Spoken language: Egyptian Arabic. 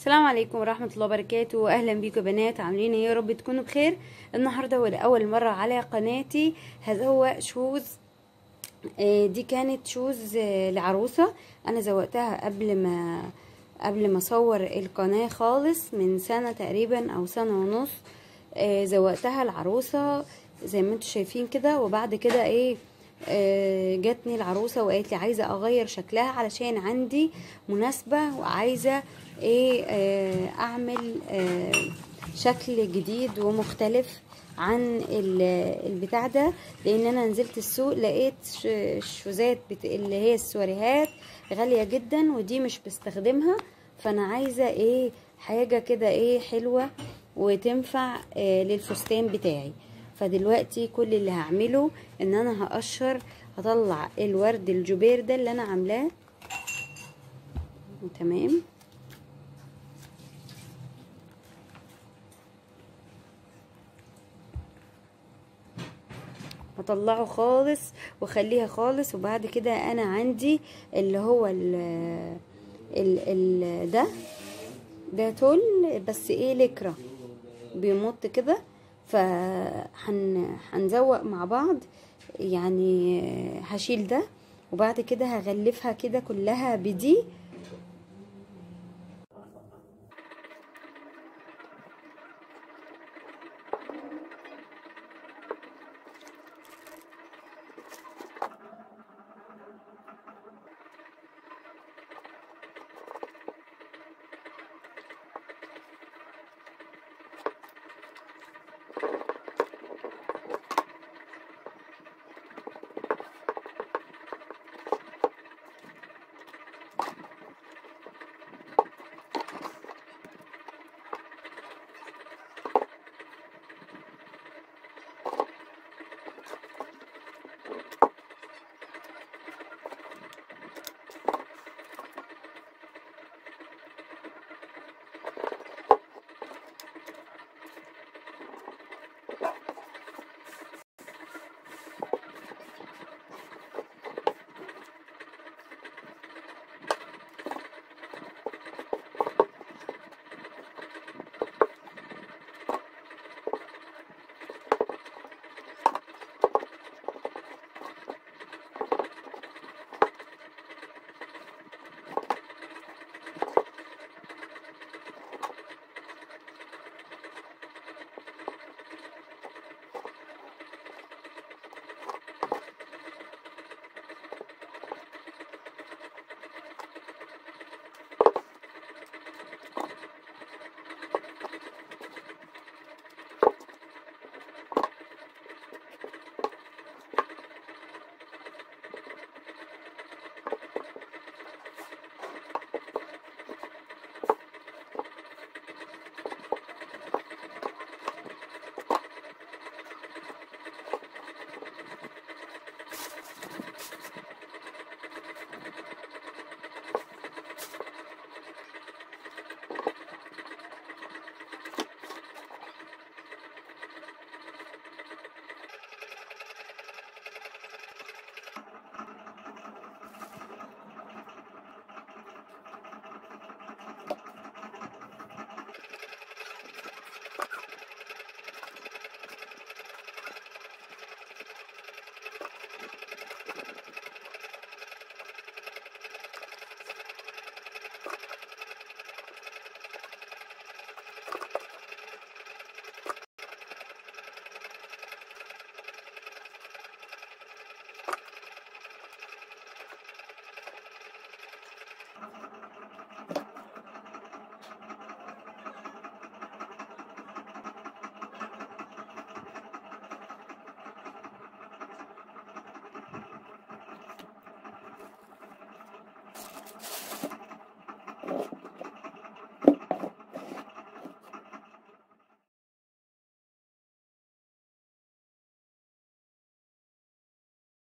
السلام عليكم ورحمة الله وبركاته أهلا بيكم يا بنات عاملين ايه يا رب تكونوا بخير النهاردة ولأول مرة على قناتي هزوق شوز آه، دي كانت شوز آه، لعروسة أنا زوقتها قبل ما قبل ما أصور القناة خالص من سنة تقريبا أو سنة ونص آه، زوقتها العروسة زي ما انتم شايفين كده وبعد كده ايه آه، جاتني العروسة وقالت لي عايزة اغير شكلها علشان عندي مناسبة وعايزة ايه آه، اعمل آه، شكل جديد ومختلف عن ال- البتاع ده لان انا نزلت السوق لقيت ش- الشوزات بت- اللي هي السواريهات غالية جدا ودي مش بستخدمها فانا عايزة ايه حاجة كده ايه حلوة وتنفع آه، للفستان بتاعي فدلوقتي كل اللي هعمله ان انا هقشر هطلع الورد الجبير ده اللي انا عاملاه تمام هطلعه خالص واخليها خالص وبعد كده انا عندي اللي هو ال ال ال ده ده تول بس ايه لكرة بيمط كده فهنزوق مع بعض يعني هشيل ده وبعد كده هغلفها كده كلها بدي